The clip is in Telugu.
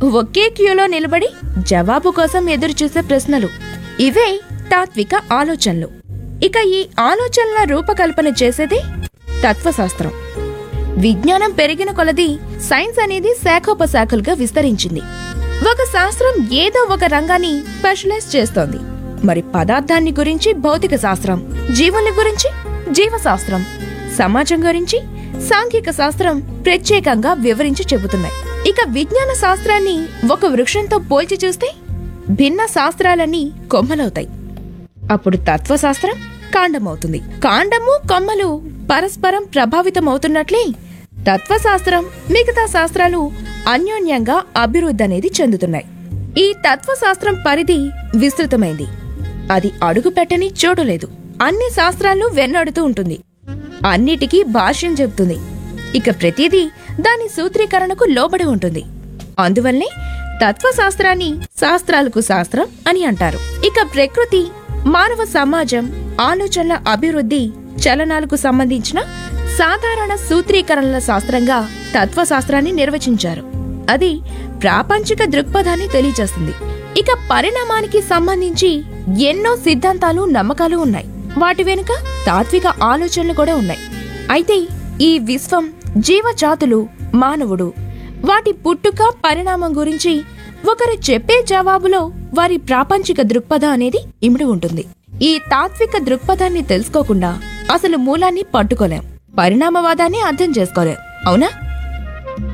ఒకే క్యూలో నిలబడి జవాబు కోసం ఎదురుచూసే ప్రశ్నలు ఇవే తాత్విక ఆలోచనలు ఇక ఈ ఆలోచనల రూపకల్పన చేసేది తత్వశాస్త్రం విజ్ఞానం పెరిగిన కొలది సైన్స్ అనేది శాఖోపశాఖలుగా విస్తరించింది ఒక శాస్త్రం ఏదో ఒక రంగాన్ని స్పెషలైజ్ చేస్తోంది మరి పదార్థాన్ని గురించి భౌతిక శాస్త్రం జీవుల గురించి జీవశాస్త్రం సమాజం గురించి సాంఘిక శాస్త్రం ప్రత్యేకంగా వివరించి చెబుతున్నాయి ఇక విజ్ఞాన శాస్త్రాన్ని ఒక వృక్షంతో పోల్చి చూస్తే భిన్న శాస్త్రాలన్నీ కొమ్మలవుతాయి అప్పుడు తత్వశాస్త్రం కాండమవుతుంది కాండము కొమ్మలు పరస్పరం ప్రభావితమవుతున్నట్లే తత్వశాస్త్రం మిగతా శాస్త్రాలు అన్యోన్యంగా అభివృద్ధి అనేది చెందుతున్నాయి ఈ తత్వశాస్త్రం పరిధి విస్తృతమైంది అది అడుగు పెట్టని చోటు లేదు అన్ని శాస్త్రాలు వెన్నాడుతూ ఉంటుంది అన్నిటికీ భాష్యం చెబుతుంది ఇక ప్రతిదీ దాని సూత్రీకరణకు లోబడి ఉంటుంది అందువల్లే తత్వశాస్త్రాన్ని శాస్త్రాలకు శాస్త్రం అని అంటారు ఇక ప్రకృతి మానవ సమాజం ఆలోచనల అభివృద్ధి చలనాలకు సంబంధించిన సాధారణ సూత్రీకరణల శాస్త్రంగా తత్వశాస్త్రాన్ని నిర్వచించారు అది ప్రాపంచిక దృక్పథాన్ని తెలియజేస్తుంది ఇక పరిణామానికి సంబంధించి ఎన్నో సిద్ధాంతాలు నమ్మకాలు ఉన్నాయి వాటి వెనుక తాత్విక ఆలోచనలు కూడా ఉన్నాయి అయితే ఈ విశ్వం జీవజాతులు మానవుడు వాటి పుట్టుక పరిణామం గురించి ఒకరు చెప్పే జవాబులో వారి ప్రాపంచిక దృక్పథం అనేది ఇమిడి ఉంటుంది ఈ తాత్విక దృక్పథాన్ని తెలుసుకోకుండా అసలు మూలాన్ని పట్టుకోలేం పరిణామవాదాన్ని అర్థం చేసుకోలేం అవునా